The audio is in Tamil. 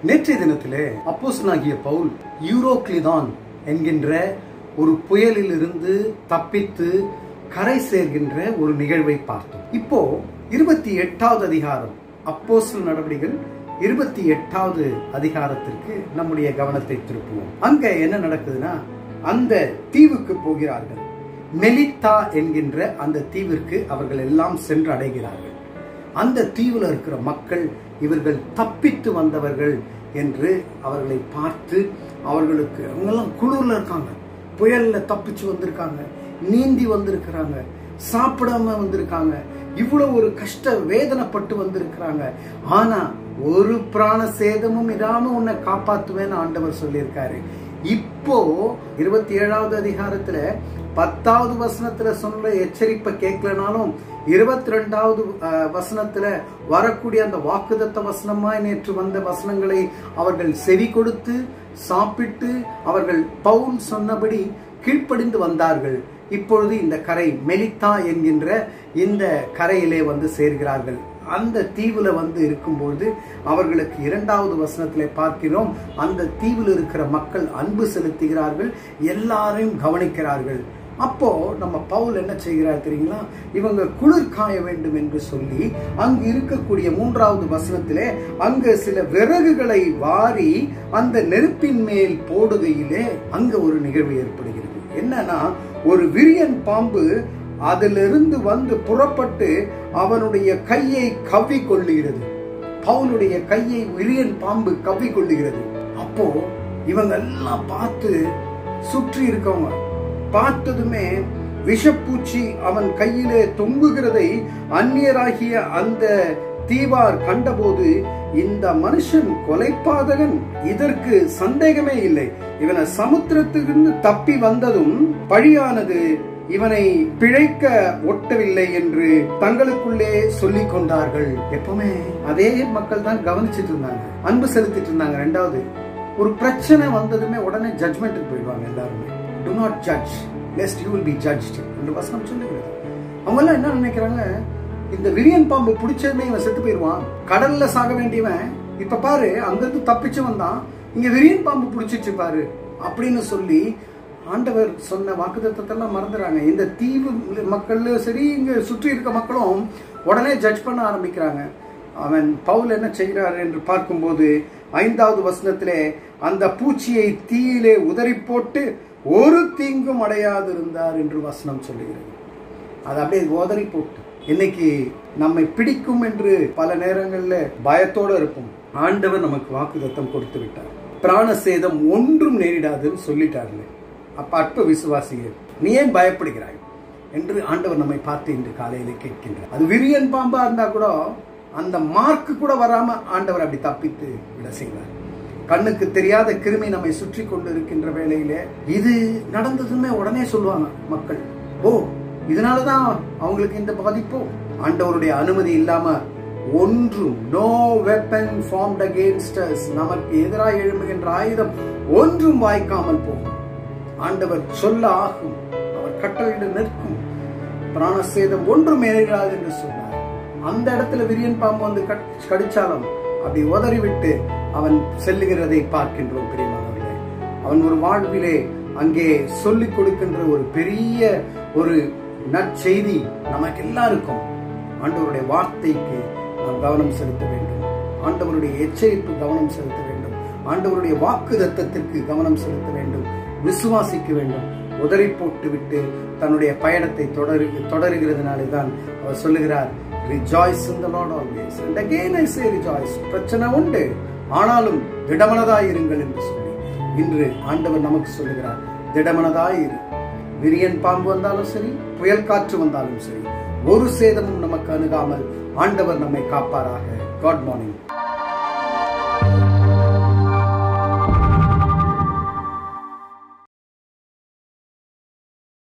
நேற்றைய தினத்திலே அப்போஸ்தலனாகிய பவுல் யூரோக்ளிதான் என்கின்ற ஒரு புயலில் இருந்து தப்பித்து கரை சேர்கின்ற ஒரு நிகழ்வை பார்த்தோம் இப்போ இருபத்தி எட்டாவது அதிகாரம் அப்போஸ்தல நடவடிக்கைகள் இருபத்தி எட்டாவது அதிகாரத்திற்கு நம்முடைய கவனத்தை திருப்புவோம் அங்க என்ன நடக்குதுன்னா அந்த தீவுக்கு போகிறார்கள் மெலித்தா என்கின்ற அந்த தீவிற்கு அவர்கள் எல்லாம் சென்று அடைகிறார்கள் அந்த தீவுல இருக்கிற மக்கள் இவர்கள் தப்பித்து வந்தவர்கள் என்று அவர்களை பார்த்து அவர்களுக்கு அவங்கெல்லாம் குளிர்ல இருக்காங்க புயல்ல தப்பிச்சு வந்திருக்காங்க நீந்தி வந்திருக்கிறாங்க சாப்பிடாம வந்திருக்காங்க இவ்வளவு ஒரு கஷ்ட வேதனைப்பட்டு வந்திருக்கிறாங்க ஆனா ஒரு பிராண சேதமும் இல்லாம உன்னை காப்பாத்துவேன்னு ஆண்டவர் சொல்லியிருக்காரு இப்போ இருபத்தி ஏழாவது அதிகாரத்துல பத்தாவது வசனத்துல சொன்ன எச்சரிப்பை கேட்கலனாலும் இருபத்தி ரெண்டாவது வசனத்துல வரக்கூடிய அந்த வாக்குதத்த வசனமாய் நேற்று வந்த வசனங்களை அவர்கள் செவி கொடுத்து சாப்பிட்டு அவர்கள் பவுல் சொன்னபடி கீழ்ப்படிந்து வந்தார்கள் இப்பொழுது இந்த கரை மெலித்தா என்கின்ற இந்த கரையிலே வந்து சேர்கிறார்கள் அந்த தீவுல வந்து இருக்கும்பொழுது அவர்களுக்கு இரண்டாவது வசனத்திலே பார்க்கிறோம் அந்த தீவில் இருக்கிற மக்கள் அன்பு செலுத்துகிறார்கள் எல்லாரையும் கவனிக்கிறார்கள் அப்போ நம்ம பவுல் என்ன செய்கிறார் தெரியுங்களா இவங்க குளிர் காய வேண்டும் என்று சொல்லி அங்கு இருக்கக்கூடிய மூன்றாவது வசனத்திலே அங்கு சில விறகுகளை வாரி அந்த நெருப்பின் மேல் போடுகையிலே அங்க ஒரு நிகழ்வு ஏற்படுகிறது என்னன்னா ஒரு விரியன் பாம்பு அதிலிருந்து வந்து புறப்பட்டு அவனுடைய கையை கவ்வி கொள்ளுகிறது பவுலுடைய கையை விரியன் பாம்பு கவ்வி கொள்ளுகிறது அப்போ இவங்க எல்லாம் பார்த்து சுற்றி இருக்கவங்க பார்த்ததுமே விஷப்பூச்சி அவன் கையிலே தொங்குகிறதை அந்நியராகிய அந்த தீவார் கண்டபோது இந்த மனுஷன் கொலைப்பாதகன் இதற்கு சந்தேகமே இல்லை இவனை சமுத்திரத்திலிருந்து தப்பி வந்ததும் பழியானது இவனை பிழைக்க ஒட்டவில்லை என்று தங்களுக்குள்ளே சொல்லிக் கொண்டார்கள் எப்பவுமே அதே மக்கள் தான் கவனிச்சிட்டு இருந்தாங்க அன்பு செலுத்திட்டு இருந்தாங்க ரெண்டாவது ஒரு பிரச்சனை வந்ததுமே உடனே ஜட்மெண்ட்டுக்கு போயிடுவாங்க எல்லாருமே do not judge lest you will be judged என்று வசனம் சொல்லுகிறது அவங்க எல்லாம் என்ன நினைக்கிறாங்க இந்த விரியன் பாம்பு பிடிச்சதுமே இவன் செத்து போயிடுவான் கடல்ல சாக வேண்டியவன் இப்ப பாரு அங்கிருந்து தப்பிச்சு வந்தான் இங்க விரியன் பாம்பு பிடிச்சிச்சு பாரு அப்படின்னு சொல்லி ஆண்டவர் சொன்ன வாக்குத்தத்தெல்லாம் மறந்துறாங்க இந்த தீவு மக்கள் சரி இங்க சுற்றி இருக்க மக்களும் உடனே ஜட்ஜ் பண்ண ஆரம்பிக்கிறாங்க அவன் பவுல் என்ன செய்கிறார் என்று பார்க்கும்போது ஐந்தாவது வசனத்திலே அந்த பூச்சியை தீயிலே உதறி போட்டு ஒரு தீங்கும் அடையாது இருந்தார் என்று வசனம் சொல்லுகிறது அது அப்படியே உதறி போட்டு இன்னைக்கு நம்மை பிடிக்கும் என்று பல நேரங்களில் பயத்தோடு இருப்போம் ஆண்டவர் நமக்கு வாக்குதத்தம் கொடுத்து விட்டார் பிராண சேதம் ஒன்றும் நேரிடாதுன்னு சொல்லிட்டாருங்க அப்ப அற்ப விசுவாசிகள் நீ ஏன் பயப்படுகிறாய் என்று ஆண்டவர் நம்மை பார்த்து இன்று காலையில கேட்கின்றார் அது விரியன் பாம்பா இருந்தா கூட அந்த மார்க்கு கூட வராம ஆண்டவர் அப்படி தப்பித்து விட செய்வார் கண்ணுக்கு தெரியாத கிருமி நம்மை சுற்றி கொண்டு இருக்கின்ற வேளையில இது நடந்ததுமே உடனே சொல்லுவாங்க மக்கள் ஓ இதனாலதான் அவங்களுக்கு இந்த பாதிப்போ ஆண்டவருடைய அனுமதி இல்லாம ஒன்றும் நோ வெப்பன் ஃபார்ம்ட் அகேன்ஸ்ட் நமக்கு எதிராக எழும்புகின்ற ஆயுதம் ஒன்றும் வாய்க்காமல் போகும் ஆண்டவர் சொல்ல ஆகும் அவர் கட்டளையிட நிற்கும் பிராணசேதம் ஒன்றும் நேரிடாது என்று சொன்னார் அந்த இடத்துல விரியன் பாம்பு வந்து கடிச்சாலும் அப்படி உதறிவிட்டு அவன் செல்லுகிறதை பார்க்கின்றோம் பெரியமானவர்களே அவன் ஒரு வாழ்விலே அங்கே சொல்லிக் கொடுக்கின்ற ஒரு பெரிய ஒரு நற்செய்தி நமக்கு எல்லாருக்கும் ஆண்டவருடைய வார்த்தைக்கு நாம் கவனம் செலுத்த வேண்டும் ஆண்டவருடைய எச்சரிப்பு கவனம் செலுத்த வேண்டும் ஆண்டவருடைய வாக்கு தத்தத்திற்கு கவனம் செலுத்த வேண்டும் விசுவாசிக்க வேண்டும் உதறி போட்டு விட்டு தன்னுடைய பயணத்தை தொடரு தொடருகிறதுனாலே தான் அவர் சொல்லுகிறார் rejoice in the Lord always and again I say rejoice பிரச்சனை உண்டு ஆனாலும் திடமனதாய் இருங்கள் என்று சொல்லி இன்று ஆண்டவர் நமக்கு சொல்லுகிறார் திடமனதாய் இரு விரியன் பாம்பு வந்தாலும் சரி புயல் காற்று வந்தாலும் சரி ஒரு சேதமும் நமக்கு அணுகாமல் ஆண்டவர் நம்மை காப்பாராக காட் மார்னிங்